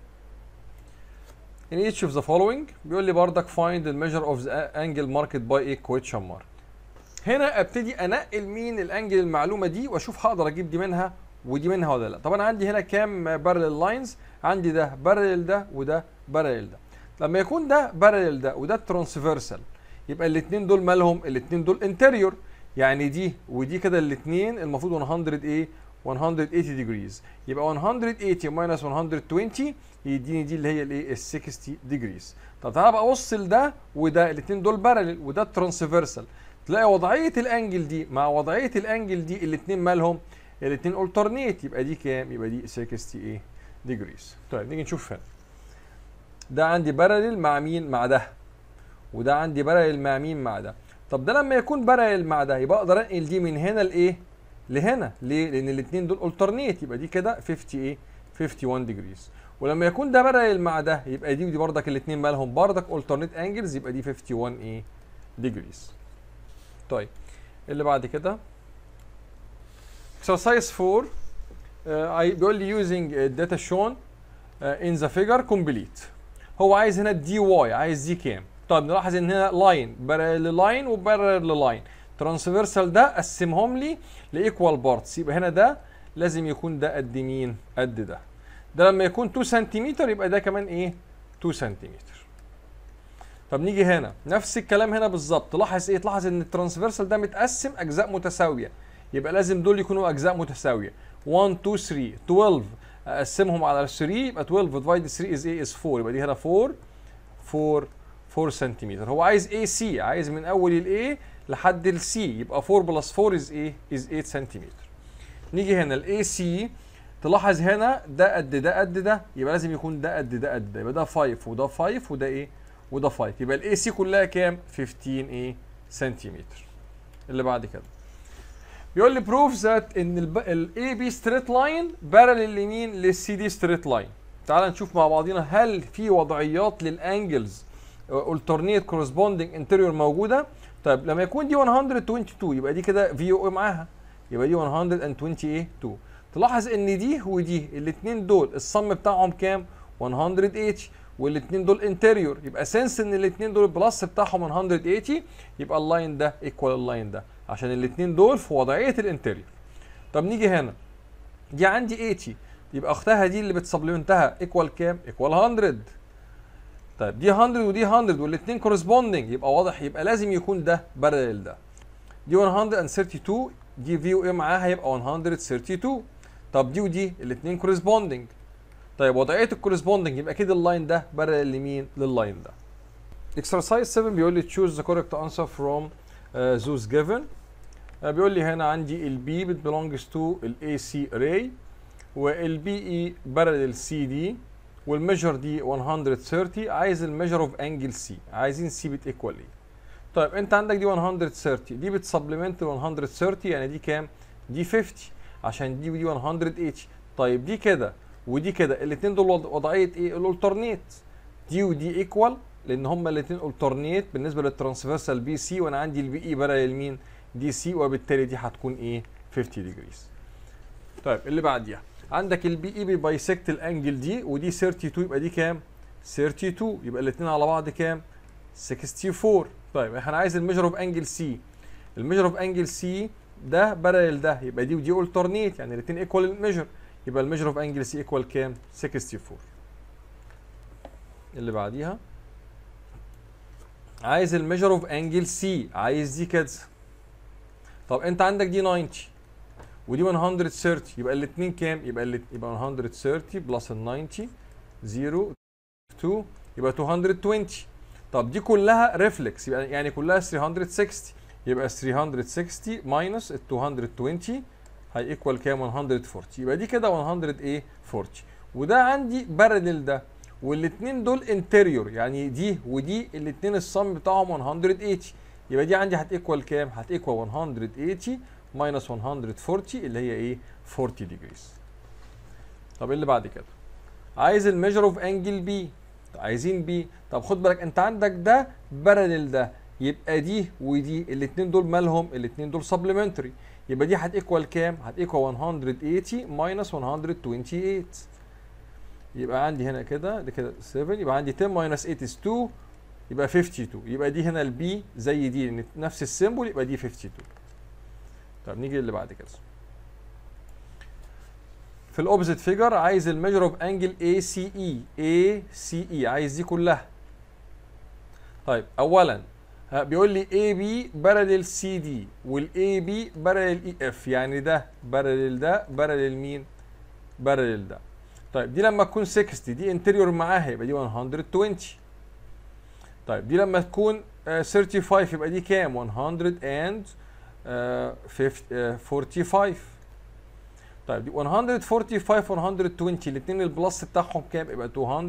in each of the following بيقول لي بردك find the measure of the angle marked by a question mark هنا ابتدي انقل مين الانجل المعلومه دي واشوف هقدر اجيب دي منها ودي منها ولا لا طبعا عندي هنا كام بارلل لاينز عندي ده بارلل ده وده بارلل ده لما يكون ده بارلل ده وده ترانسفيرسال يبقى الاثنين دول مالهم الاثنين دول انتريور يعني دي ودي كده الاثنين المفروض 100 ايه 180 ديجريز يبقى 180 ماينس 120 يديني دي اللي هي الايه ال 60 ديجريز طب تعالى بقى ابص لده وده الاثنين دول بارلل وده ترانسفيرسال تلاقي وضعيه الانجل دي مع وضعيه الانجل دي الاثنين مالهم الاثنين الترنيت يبقى دي كام يبقى دي 60 ايه ديجريز طيب نيجي نشوف هنا ده عندي بارلل مع مين مع ده وده عندي بارلل مع مين مع ده طب ده لما يكون بارلل مع ده يبقى اقدر انقل دي من هنا لايه لهنا ليه لان الاثنين دول الترنيت يبقى دي كده 50 ايه 51 ديجريز ولما يكون ده بارلل مع ده يبقى دي ودي بردك الاثنين مالهم بردك الترنيت انجلز يبقى دي 51 ايه ديجريز طيب اللي بعد كده exercise 4 بيقول لي using data shown in the figure complete هو عايز هنا الدي واي عايز دي كام طيب نلاحظ ان هنا لاين بارل لاين وبارل لاين ترانسفيرسال ده قسمهم لي لايكوال بارتس يبقى هنا ده لازم يكون ده قد مين قد ده ده لما يكون 2 سنتيمتر يبقى ده كمان ايه 2 سنتيمتر طب نيجي هنا نفس الكلام هنا بالظبط تلاحظ ايه تلاحظ ان الترانسفيرسال ده متقسم اجزاء متساويه يبقى لازم دول يكونوا اجزاء متساويه 1 2 3 12 اقسمهم على 3 يبقى 12 ديفايد 3 از ايه از 4 يبقى دي هنا 4 4 4 سنتيمتر هو عايز اي سي عايز من اول الاي لحد السي يبقى 4 بلس 4 از ايه از 8 سنتيمتر نيجي هنا الاي سي تلاحظ هنا ده قد ده قد ده يبقى لازم يكون ده قد ده قد ده يبقى ده 5 وده 5 وده ايه وده 5 يبقى الاي سي كلها كام 15 ايه سنتيمتر اللي بعد كده بيقول لي بروف ذات ان الاي بي ستريت لاين بارل لمين للسي دي ستريت لاين تعال نشوف مع بعضينا هل في وضعيات للانجلز alternate corresponding interior موجوده طيب لما يكون دي 122 يبقى دي كده في او معاها يبقى دي 122 تلاحظ ان دي ودي الاثنين دول الصم بتاعهم كام 180 والاثنين دول انتيريور يبقى سنس ان الاثنين دول البلس بتاعهم 180 يبقى اللاين ده ايكوال اللاين ده عشان الاثنين دول في وضعيه الانتيريور طب نيجي هنا دي عندي 80 يبقى اختها دي اللي بتسبلمنتها ايكوال كام ايكوال 100 طيب دي 100 ودي 100 والاثنين كورسبوندنج يبقى واضح يبقى لازم يكون ده بارلل ده دي 132 دي في او اي معاها يبقى 132 طب دي ودي الاثنين كورسبوندنج طيب وضعيه الكورسبوندنج يبقى كده اللاين ده بارلل لمين لللاين ده اكسرسايز 7 بيقول لي تشوز ذا كوريكت انسر فروم those given uh, بيقول لي هنا عندي البي بت belongs to الاي سي array والبي اي بارلل سي دي والميجر دي 130 عايز الميجر اوف انجل سي عايزين سي بت ايكوال ايه طيب انت عندك دي 130 دي بتسبلمنت 130 يعني دي كام دي 50 عشان دي ودي 180 طيب دي كده ودي كده الاثنين دول وضعيه ايه الالترنيت دي ودي ايكوال لان هما الاثنين الترنيت بالنسبه للترانسفيرسال بي سي وانا عندي البي اي بارلل مين دي سي وبالتالي دي هتكون ايه 50 ديجريز طيب اللي بعديها عندك البي اي بيبايسكت الانجل دي ودي 32 يبقى دي كام 32 يبقى الاثنين على بعض كام 64 طيب احنا عايز الميجر اوف انجل سي الميجر اوف انجل سي ده بارلل ده يبقى دي ودي الترنيت يعني الاثنين ايكوال الميجر يبقى الميجر اوف انجل سي ايكوال كام 64 اللي بعديها عايز الميجر اوف انجل سي عايز دي كده طب انت عندك دي 90 ودي 130 يبقى الاثنين كام يبقى اللي يبقى 130 بلس ال 90 0 2 يبقى 220 طب دي كلها ريفلكس يبقى يعني كلها 360 يبقى 360 ماينس ال 220 هي ايكوال كام 140 يبقى دي كده 100 ايه 40 وده عندي بارلل ده والاثنين دول انتيريور يعني دي ودي الاثنين الصم بتاعهم 180 يبقى دي عندي هتيكوال كام هتيكوال 180 ماينس 140 اللي هي ايه 40 ديجريز طب ايه اللي بعد كده عايز الميجر اوف انجل بي عايزين بي طب خد بالك انت عندك ده بارلل ده يبقى دي ودي الاثنين دول مالهم الاثنين دول سبلمنتري يبقى دي هتيكوال كام هتيكوال 180 ماينس 128 يبقى عندي هنا كده ده كده 7 يبقى عندي 10 ماينس 8 is 2 يبقى 52 يبقى دي هنا البي زي دي نفس السيمبل يبقى دي 52 طب نيجي اللي بعد كده في الاوبزيت فيجر عايز الميجر اوف انجل اي سي اي اي سي اي عايز دي كلها طيب اولا بيقول لي اي بي بارلل سي دي والاي بي بارلل اي اف يعني ده بارلل ده بارلل مين بارلل ده طيب دي لما تكون 60 دي انتريور معاها يبقى دي 120 طيب دي لما تكون uh, 35 يبقى دي كام 100 and uh, 50, uh, 45 طيب دي 145 120 الاثنين البلس بتاعهم كام يبقى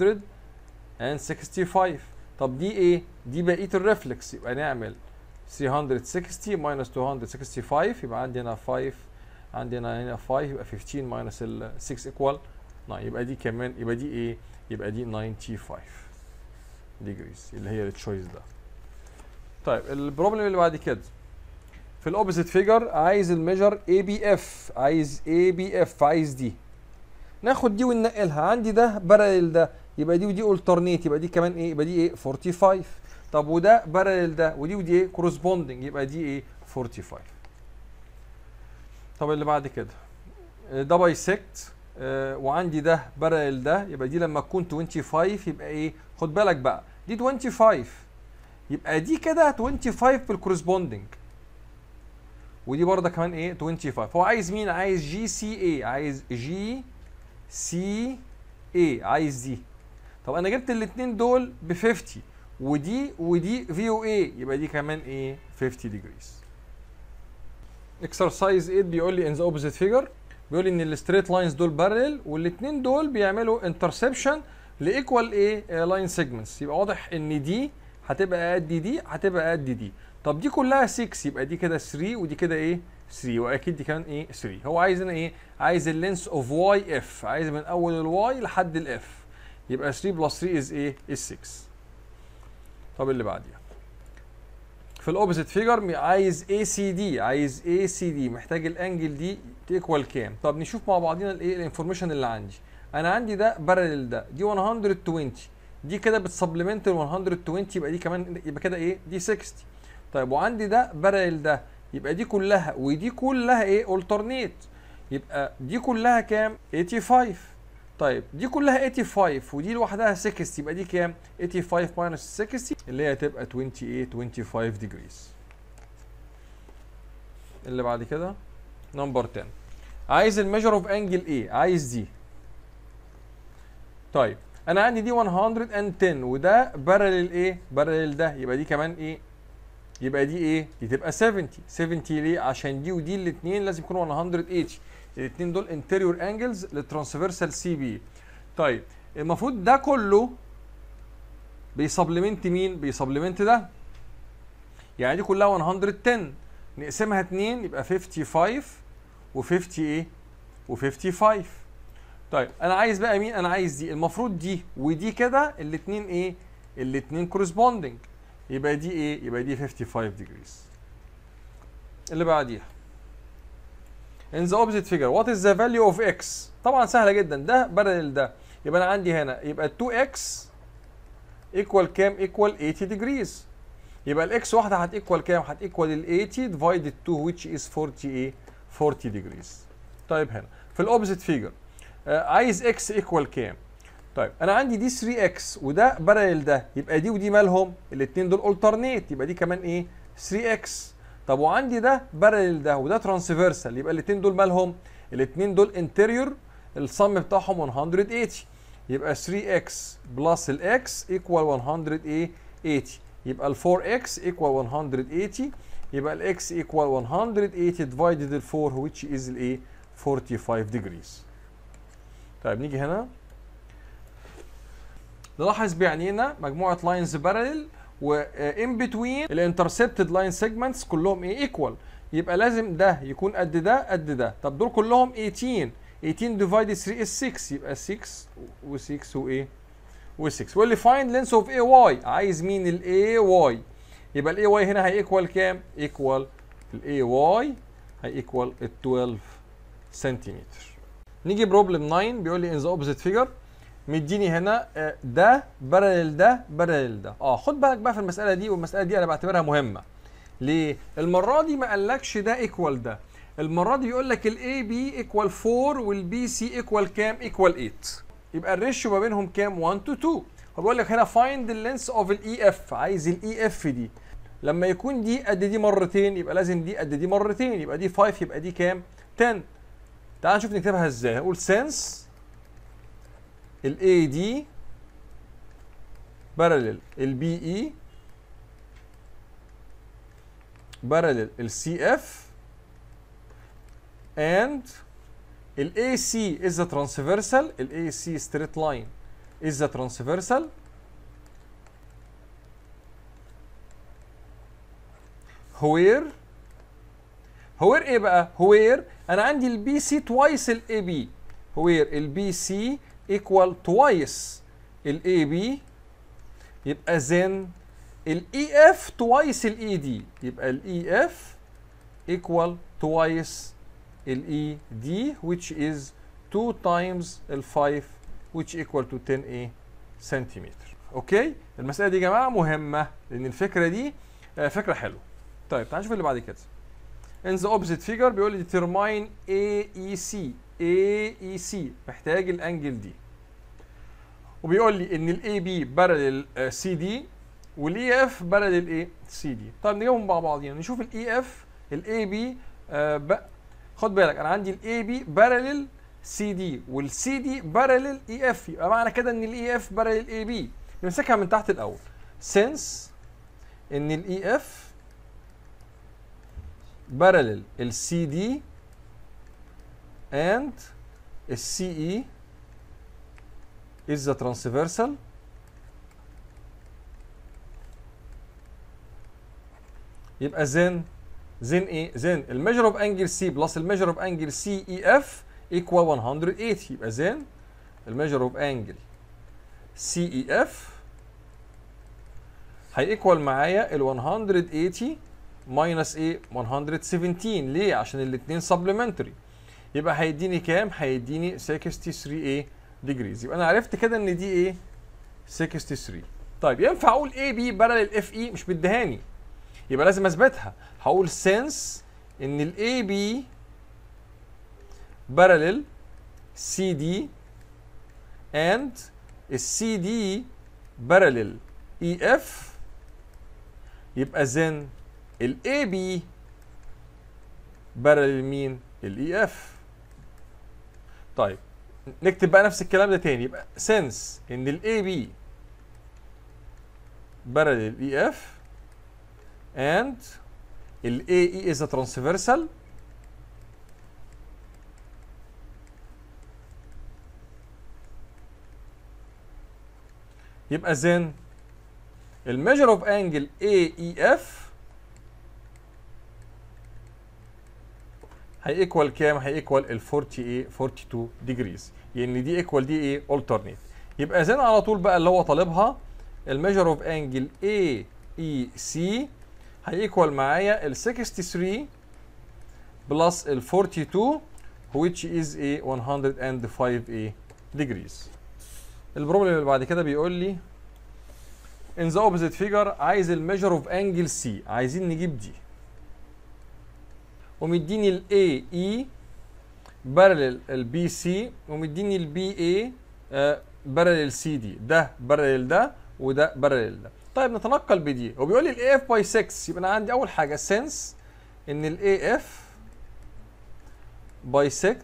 265 طب دي ايه دي بقيه الريفلكس يبقى نعمل 360 minus 265 يبقى عندي هنا 5 عندنا هنا 5 يبقى 15 minus ال 6 equal 9 يبقى دي كمان يبقى دي ايه يبقى دي 95 degrees اللي هي التشويس ده طيب البروبلم اللي بعد كده في الاوبوزيت فيجر عايز الميجر اي بي اف عايز اي بي اف عايز دي ناخد دي وننقلها عندي ده بارلل ده يبقى دي ودي الترنيت يبقى دي كمان ايه يبقى دي ايه 45 طب وده بارلل ده ودي ودي ايه كورسبوندنج يبقى دي ايه 45 طب اللي بعد كده آه، ده بايسكت آه وعندي ده بارلل ده يبقى دي لما تكون 25 يبقى ايه خد بالك بقى دي 25 يبقى دي كده 25 بالكورسبوندنج ودي برضه كمان ايه 25 هو عايز مين عايز جي سي اي عايز جي سي اي عايز دي طب انا جبت الاثنين دول ب 50 ودي ودي في او اي يبقى دي كمان ايه 50 ديجريز اكسرسايز 8 بيقول لي ان ذا اوبوزيت فيجر بيقول لي ان الستريت لاينز دول بارل والاثنين دول بيعملوا انترسبشن لايكوال ايه لاين سيجمنتس يبقى واضح ان دي هتبقى قد دي هتبقى قد دي طب دي كلها 6 يبقى دي كده 3 ودي كده ايه 3 واكيد دي كمان ايه 3 هو عايز هنا ايه عايز اللينس اوف واي اف عايز من اول الواي لحد الاف يبقى 3 بلس 3 از ايه از 6 طب اللي بعديها في الاوبوزيت فيجر عايز اي سي دي عايز اي سي دي محتاج الانجل دي تيكوال كام طب نشوف مع بعضينا الايه الانفورميشن اللي عندي انا عندي ده بارلل ده دي 120 دي كده بتسبلمنت ال 120 يبقى دي كمان يبقى كده ايه دي 60 طيب وعندي ده بارلل ده يبقى دي كلها ودي كلها ايه اولترنيت يبقى دي كلها كام 85 طيب دي كلها 85 ودي لوحدها 60 يبقى دي كام 85 ماينس 60 اللي هي هتبقى 28 25 ديجريز اللي بعد كده نمبر 10 عايز الميجر اوف انجل ايه عايز دي طيب انا عندي دي 110 وده بارلل ايه بارلل ده يبقى دي كمان ايه يبقى دي ايه دي تبقى 70 70 ليه عشان دي ودي الاثنين لازم يكونوا 180 الاثنين دول انتيريور انجلز للترانسفيرسال سي بي طيب المفروض ده كله بيسبلمنت مين بيسبلمنت ده يعني دي كلها 110 نقسمها 2 يبقى 55 و50 ايه و55 طيب انا عايز بقى مين انا عايز دي المفروض دي ودي كده الاثنين ايه الاثنين كورسبوندنج يبقى دي ايه يبقى دي 55 degrees اللي بعديها in the opposite figure what is the value of x طبعا سهله جدا ده بارلل ده يبقى انا عندي هنا يبقى 2x equal كام equal 80 degrees يبقى الاكس واحده هتيكوال كام هتيكوال ال 80 divided 2 which is 40 ايه 40 degrees طيب هنا في الاوبزيت فيجر آه عايز x equal كام طيب انا عندي دي 3 اكس وده بارلل ده يبقى دي ودي مالهم الاثنين دول الترنيت يبقى دي كمان ايه 3 اكس طب وعندي ده بارلل ده وده ترانسفيرسال يبقى الاثنين دول مالهم الاثنين دول انتيريور الصم بتاعهم 180 يبقى 3 اكس بلس الاكس ايكوال 100 ايه 80 يبقى ال 4 اكس ايكوال 180 يبقى الاكس ايكوال 180 ديفايدد ال 4 which is الايه 45 degrees طيب نيجي هنا نلاحظ بعينينا مجموعه لاينز بارلل وان بتوين الانترسبتد لاين سيجمنتس كلهم ايه ايكوال يبقى لازم ده يكون قد ده قد ده طب دول كلهم 18 18 ديفايد 3 is 6 يبقى 6 و6 وايه و6 واللي فايند لينس اوف اي واي عايز مين الاي واي يبقى الاي واي هنا هيكوال كام ايكوال الاي واي هيكوال 12 سنتيمتر نيجي بروبلم 9 بيقول لي ان ذا اوبوزيت فيجر مديني هنا ده بارلل ده بارلل ده اه خد بالك بقى في المساله دي والمساله دي انا بعتبرها مهمه ليه المره دي ما قالكش ده ايكوال ده المره دي بيقول لك الاي بي ايكوال 4 والبي سي ايكوال كام ايكوال 8 يبقى الريشيو ما بينهم كام 1 تو 2 هو بيقول لك هنا فايند اللينس اوف الاي اف عايز الاي اف دي لما يكون دي قد دي مرتين يبقى لازم دي قد دي مرتين يبقى دي 5 يبقى دي كام 10 تعال نشوف نكتبها ازاي هقول سنس الاي دي بارلل البي اي بارلل السي اف and ال AC is the transversal ال AC straight line is the transversal where where ايه بقى where انا عندي ال BC twice ال AB where ال BC equal twice ال AB يبقى then ال EF twice ال ED يبقى ال EF equal twice ال ED which is 2 times ال 5 which equal to 10 ايه سنتيمتر اوكي المساله دي يا جماعه مهمه لان الفكره دي آه، فكره حلوه طيب تعال نشوف اللي بعد كده in the opposite figure بيقول لي determine AEC AEC محتاج الانجل دي وبيقول لي ان الاي بي بارلل سي دي والاي اف بارلل ايه سي دي طيب نجيبهم مع بعض نشوف الاي اف الاي بي خد بالك انا عندي الاي بي بارلل سي دي والسي دي بارلل اي اف يبقى معنى كده ان الاي اف بارلل اي بي نمسكها من تحت الاول since ان الاي اف بارلل السي دي and السي اي is the transversal يبقى then then ايه then الميجر اوف انجل سي بلس الميجر اوف انجل سي اي اف equal 180 يبقى then الميجر اوف انجل سي اي اف هيكوال معايا ال 180 ماينس ايه 117 ليه عشان الاثنين سبلمنتري يبقى هيديني كام هيديني 63 ايه ديجريز يبقى انا عرفت كده ان دي ايه 63 طيب ينفع اقول اي بي بارلل اف اي مش مديهاني يبقى لازم اثبتها هقول سنس ان الاي بي بارلل سي دي اند السي دي بارلل اي اف يبقى زن الاي بي بارلل مين الاي اف طيب نكتب بقى نفس الكلام ده تاني يبقى سنس ان الاي بي parallel EF and ال AE is a transversal يبقى then ال measure of angle AEF هيكوال كام؟ هيكوال ال 40 ايه 42 degrees يعني دي ايكوال دي ايه alternate يبقى زين على طول بقى اللي هو طالبها الميجر اوف انجل اي اي سي هيكوال معايا ال 63 بلس ال 42 which is a 105 a degrees البروبلم اللي بعد كده بيقول لي in the opposite figure عايز الميجر اوف انجل سي عايزين نجيب دي ومديني ال AE بارلل البي سي ومديني البي اي بارلل سي دي ده بارلل ده وده بارلل ده طيب نتنقل بدي وبيقول لي الاي اف باي 6 يبقى انا عندي اول حاجه سنس ان الاي اف باي 6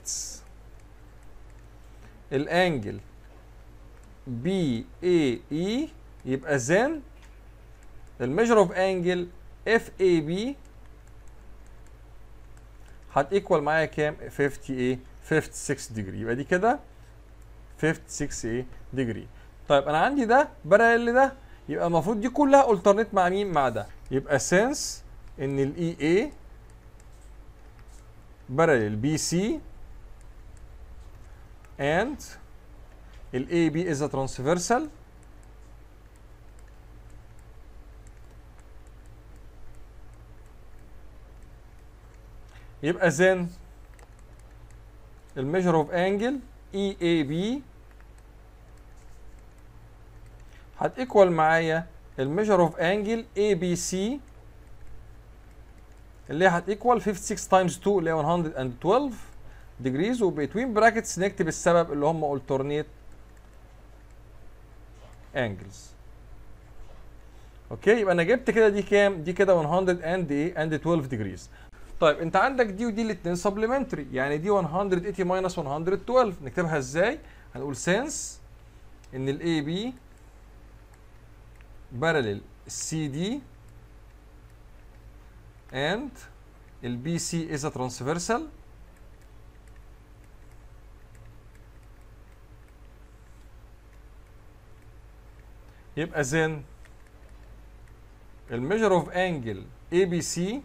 الانجل بي اي اي يبقى زين الميجر اوف انجل اف اي بي هتيكوال معايا كام 50 ايه 56 ديجري يبقى دي كده 56 ايه ديجري طيب انا عندي ده بارلل ده يبقى المفروض دي كلها الترنت مع مين مع ده يبقى سنس ان الاي اي بارلل بي سي and الاي بي is a transversal يبقى then الميجر اوف انجل اي اي بي هتيكوال معايا الميجر اوف انجل اي بي سي اللي هي هتيكوال 56 تايمز 2 اللي هي 112 ديجريز وبتوين براكتس نكتب السبب اللي هم alternate angles اوكي يبقى انا جبت كده دي كام دي كده 100 اند ايه اند 12 ديجريز طيب انت عندك دي ودي الاثنين سبلمنتري يعني دي 180 ماينس 112 نكتبها ازاي هنقول سنس ان الاي بي parallel CD and ال BC is a transversal يبقى then ال measure of angle ABC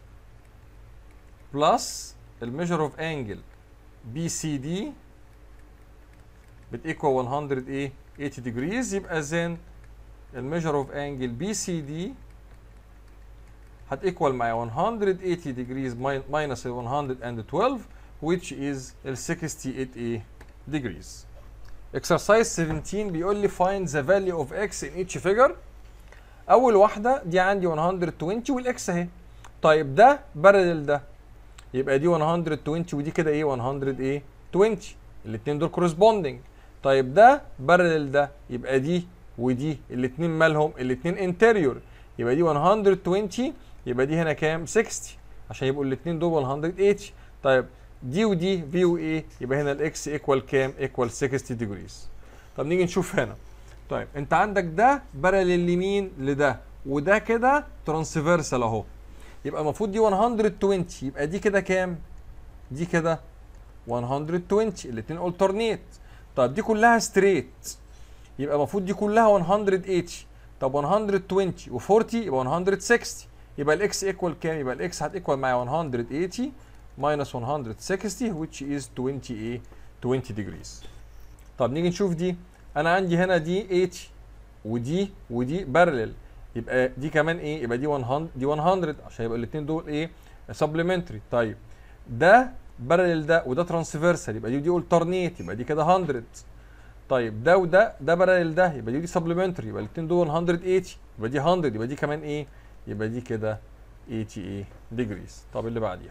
plus ال measure of angle BCD بتيكوال 100 ايه 80 degrees يبقى then الميجر اوف انجل بي سي دي هتيكوال معايا 180 degrees minus ال 112 which is ال 68 ايه degrees exercise 17 بيقول لي find the value of x in each figure اول واحده دي عندي 120 والاكس اهي طيب ده بارلل ده يبقى دي 120 ودي كده ايه 100 ايه 20 الاثنين دول كورسبوندنج طيب ده بارلل ده يبقى دي ودي الاثنين مالهم الاثنين انتيريور يبقى دي 120 يبقى دي هنا كام 60 عشان يبقوا الاثنين دول 180 طيب دي ودي في وايه يبقى هنا الاكس ايكوال كام ايكوال 60 ديجريز طب نيجي نشوف هنا طيب انت عندك ده بارلل لمين لده وده كده ترانسفيرسال اهو يبقى المفروض دي 120 يبقى دي كده كام دي كده 120 الاثنين الترنيت طب دي كلها ستريت يبقى المفروض دي كلها 180 طب 120 و40 يبقى 160 يبقى الاكس ايكوال كام يبقى الاكس هتيكوال معايا 180 minus 160 which is 20 ايه 20 degrees طب نيجي نشوف دي انا عندي هنا دي 80 ودي ودي بارلل يبقى دي كمان ايه يبقى دي 100 دي 100 عشان يبقى الاثنين دول ايه سبلمنتري طيب ده بارلل ده وده ترانسفيرسال يبقى دي ودي الترنيت يبقى دي كده 100 طيب ده وده ده بارلل ده يبقى دي ودي سبلمنتري يبقى الاثنين دول 180 يبقى دي 100 يبقى دي كمان ايه يبقى دي كده 80 ايه ديجريز طب اللي بعديها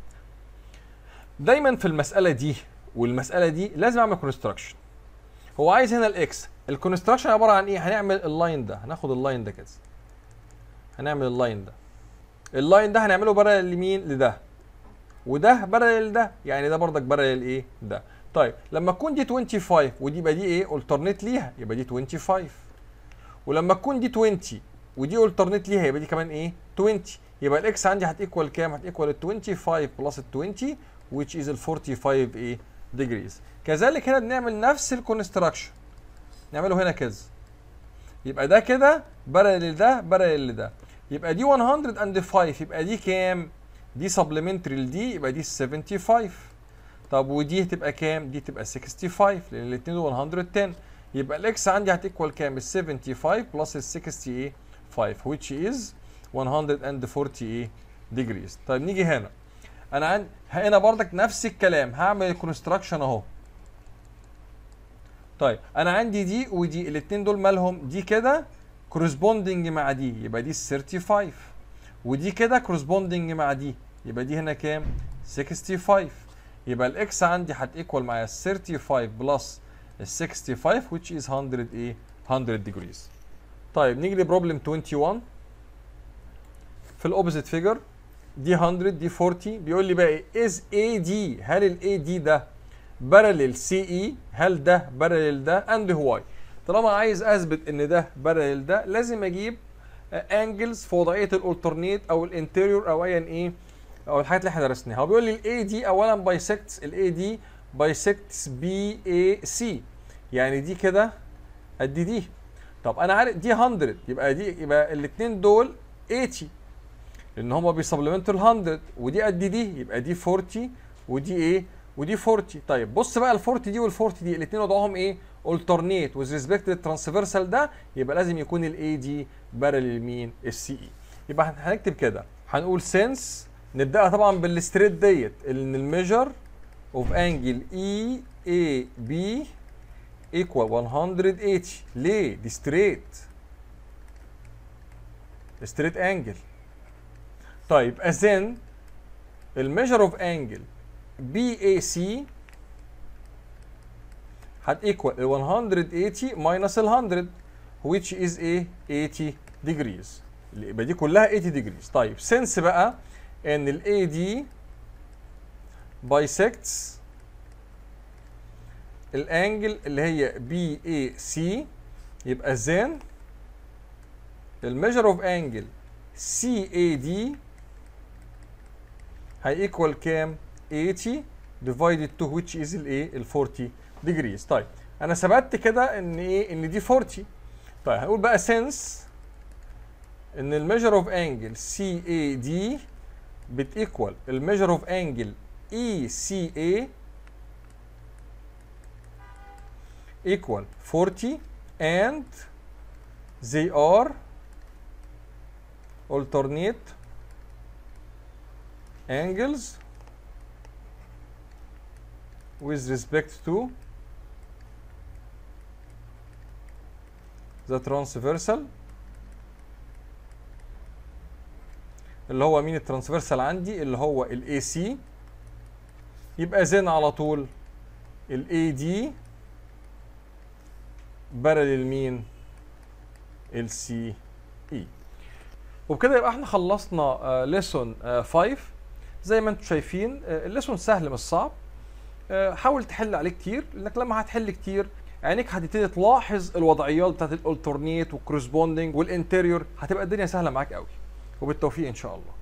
دايما في المساله دي والمساله دي لازم اعمل كونستراكشن هو عايز هنا الاكس الكونستراكشن عباره عن ايه هنعمل اللاين ده هناخد اللاين ده كده هنعمل اللاين ده اللاين ده هنعمله بارلل لمين لده وده بارلل ده يعني ده بردك بارلل ايه ده طيب لما تكون دي 25 ودي يبقى دي ايه الترنيت ليها يبقى دي 25 ولما تكون دي 20 ودي الترنيت ليها يبقى دي كمان ايه 20 يبقى الاكس عندي هتيكوال كام هتيكوال ال 25 بلس ال 20 which is ال 45 ايه degrees كذلك هنا بنعمل نفس الكونستراكشن نعمله هنا كده يبقى ده كده بارلل ده بارلل لده يبقى دي 105 يبقى دي كام دي سبلمنتري لدي يبقى دي 75 طب ودي هتبقى كام دي تبقى 65 لان الاثنين دول 110 يبقى الاكس عندي هتيكوال كام ال 75 بلس ال 60 ايه 5 which is 140 ايه degrees طيب نيجي هنا انا عندي هنا بردك نفس الكلام هعمل الكونستراكشن اهو طيب انا عندي دي ودي الاثنين دول مالهم دي كده كورسبوندنج مع دي يبقى دي 35 ودي كده كورسبوندنج مع دي يبقى دي هنا كام 65 يبقى الاكس عندي هتيكوال معايا 35 بلس ال 65 which is 100 ايه 100 degrees طيب نيجي لبروبلم 21 في الاوبوزيت فيجر دي 100 دي 40 بيقول لي بقى ايه از اي دي هل الاي دي ده بارلل سي اي هل ده بارلل ده اند واي طالما عايز اثبت ان ده بارلل ده لازم اجيب انجلز في وضعيه الالترنيت او الانتيريور او ايا ايه او الحاجات اللي احنا درسناها هو بيقول لي الاي دي اولا بايسكتس الاي دي بايسكتس بي اي سي يعني دي كده قد دي طب انا عارف دي 100 يبقى دي يبقى الاثنين دول 80 لان هما بيسبلمنتوا ال 100 ودي قد دي يبقى دي 40 ودي ايه ودي 40 طيب بص بقى ال 40 دي وال 40 دي الاثنين وضعهم ايه alternate with respect للترانسفيرسال ده يبقى لازم يكون الاي دي بارل مين السي اي يبقى هنكتب كده هنقول سنس نبداها طبعا بالستريت ديت ان الميجر اوف انجل اي اي بي ايكوال 180 ليه دي ستريت ستريت انجل طيب اذن الميجر اوف انجل بي اي سي هتيكوال ال 180 ماينس ال 100 which is a 80 degrees اللي يبقى دي كلها 80 degrees طيب سنس بقى ان ال AD bisects الانجل اللي هي BAC يبقى then الميجر اوف انجل CAD هيكوال كام 80 divided to which is الايه ال 40 degrees طيب انا ثبتت كده ان ايه ان دي 40 طيب هنقول بقى since ان الميجر اوف انجل سي اي دي بتيكوال الميجر اوف انجل اي سي اي equal 40 and they are alternate angles with respect to ذا ترانسفيرسال اللي هو مين الترانسفيرسال عندي اللي هو الاي سي يبقى زين على طول الاي دي بارلل مين السي اي وبكده يبقى احنا خلصنا ليسون 5 زي ما انتم شايفين الليسون سهل مش صعب آه، حاول تحل عليه كتير لانك لما هتحل كتير عينيك هتبتدي تلاحظ الوضعيات بتاعت الالترنيت والكورسبوندنج والانتيريور هتبقى الدنيا سهله معاك قوي وبالتوفيق ان شاء الله